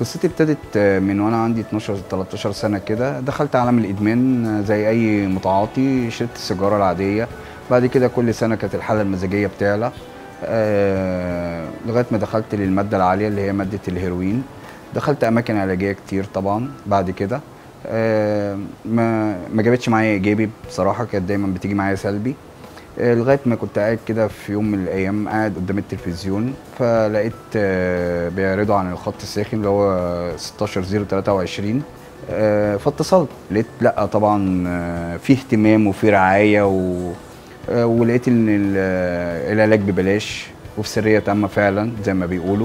قصتي ابتدت من وانا عندي 12 13 سنه كده دخلت عالم الادمان زي اي متعاطي شربت السيجاره العاديه بعد كده كل سنه كانت الحاله المزاجيه بتعلى آه لغايه ما دخلت للماده العاليه اللي هي ماده الهيروين دخلت اماكن علاجيه كتير طبعا بعد كده آه ما ما جابتش معايا ايجابي بصراحه كانت دايما بتيجي معايا سلبي آه، لغايه ما كنت قاعد كده في يوم من الايام قاعد قدام التلفزيون فلقيت آه، بيعرضوا عن الخط الساخن اللي هو 16023 آه، فاتصلت لقيت لا طبعا آه، في اهتمام وفي رعايه و آه، ولقيت ان ال- آه، العلاج ببلاش وفي سريه تامه فعلا زي ما بيقولوا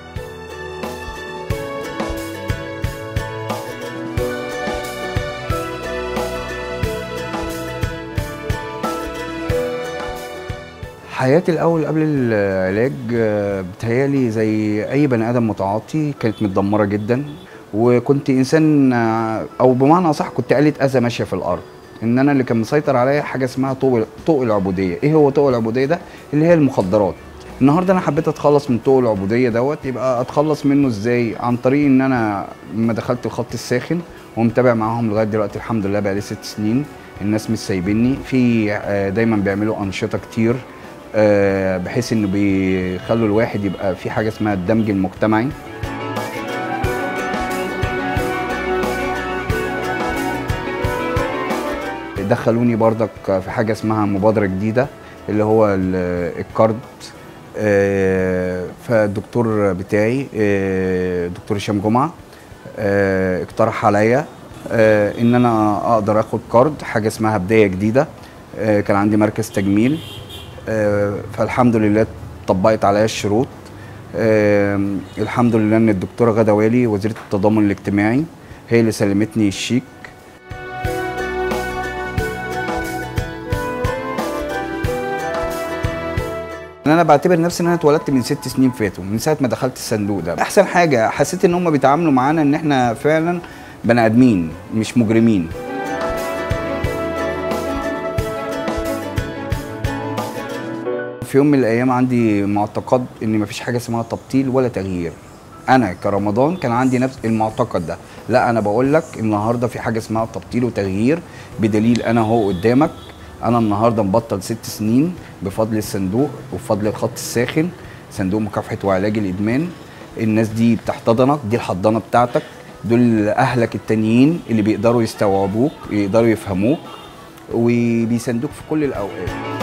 حياتي الاول قبل العلاج آه، بتهيالي زي اي بني ادم متعاطي كانت متدمره جدا وكنت انسان آه، او بمعنى اصح كنت آلة اذى ماشيه في الارض ان انا اللي كان مسيطر عليا حاجه اسمها طوق طوق العبوديه ايه هو طوق العبوديه ده اللي هي المخدرات النهارده انا حبيت اتخلص من طوق العبوديه دوت يبقى اتخلص منه ازاي عن طريق ان انا لما دخلت الخط الساخن ومتابع معاهم لغايه دلوقتي الحمد لله بقى لي ست سنين الناس مش سايبيني في آه، دايما بيعملوا انشطه كتير آه، بحيث انه بيخلوا الواحد يبقى في حاجه اسمها الدمج المجتمعي دخلوني بردك في حاجه اسمها مبادره جديده اللي هو ال- الكارد آه، فالدكتور بتاعي آه، دكتور هشام جمعه آه، اقترح عليا آه، ان انا اقدر اخد كارد حاجه اسمها بدايه جديده آه، كان عندي مركز تجميل آه، فالحمد لله طبقت عليا الشروط آه، الحمد لله ان الدكتوره غدا والي وزيره التضامن الاجتماعي هي اللي سلمتني الشيك ان انا بعتبر نفسي ان انا اتولدت من ست سنين فاتوا من ساعه ما دخلت الصندوق ده احسن حاجه حسيت ان هم بيتعاملوا معانا ان احنا فعلا بني ادمين مش مجرمين في يوم من الايام عندي معتقد ان مفيش حاجه اسمها تبطيل ولا تغيير انا كرمضان كان عندي نفس المعتقد ده لا انا بقول لك النهارده في حاجه اسمها تبطيل وتغيير بدليل انا اهو قدامك انا النهارده مبطل ست سنين بفضل الصندوق وبفضل الخط الساخن صندوق مكافحه وعلاج الادمان الناس دي بتحتضنك دي الحضانه بتاعتك دول اهلك التانيين اللي بيقدروا يستوعبوك يقدروا يفهموك وبيساندوك في كل الاوقات